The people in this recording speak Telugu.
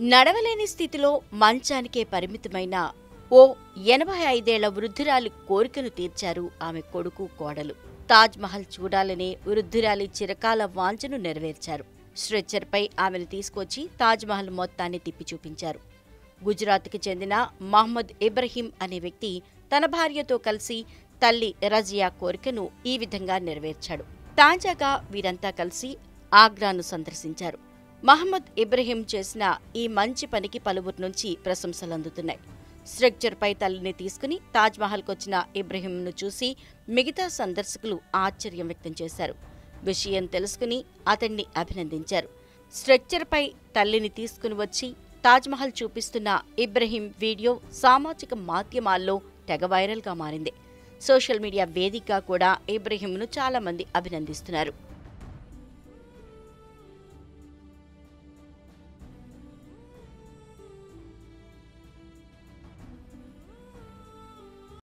నడవలేని స్థితిలో మంచానికే పరిమితమైన ఓ ఎనభై ఐదేళ్ల వృద్ధురాలి కోరికను తీర్చారు ఆమె కొడుకు కోడలు తాజ్ మహల్ చూడాలనే వృద్ధురాలి చిరకాల వాంఛను నెరవేర్చారు స్ట్రెచ్చర్పై ఆమెను తీసుకొచ్చి తాజ్ మహల్ మొత్తాన్ని తిప్పి చూపించారు గుజరాత్కి చెందిన మహమ్మద్ ఇబ్రహీం అనే వ్యక్తి తన భార్యతో కలిసి తల్లి రజియా కోరికను ఈ విధంగా నెరవేర్చాడు తాజాగా వీరంతా కలిసి ఆగ్రాను సందర్శించారు మహమ్మద్ ఇబ్రహీం చేసిన ఈ మంచి పనికి పలువురు నుంచి ప్రశంసలు అందుతున్నాయి స్ట్రక్చర్పై తల్లిని తీసుకుని తాజ్మహల్కొచ్చిన ఇబ్రహీంను చూసి మిగతా సందర్శకులు ఆశ్చర్యం వ్యక్తం చేశారు విషయం తెలుసుకుని అతన్ని అభినందించారు స్ట్రక్చర్పై తల్లిని తీసుకుని వచ్చి తాజ్మహల్ చూపిస్తున్న ఇబ్రహీం వీడియో సామాజిక మాధ్యమాల్లో తెగ వైరల్గా మారింది సోషల్ మీడియా వేదికగా కూడా ఇబ్రహీంను చాలా మంది అభినందిస్తున్నారు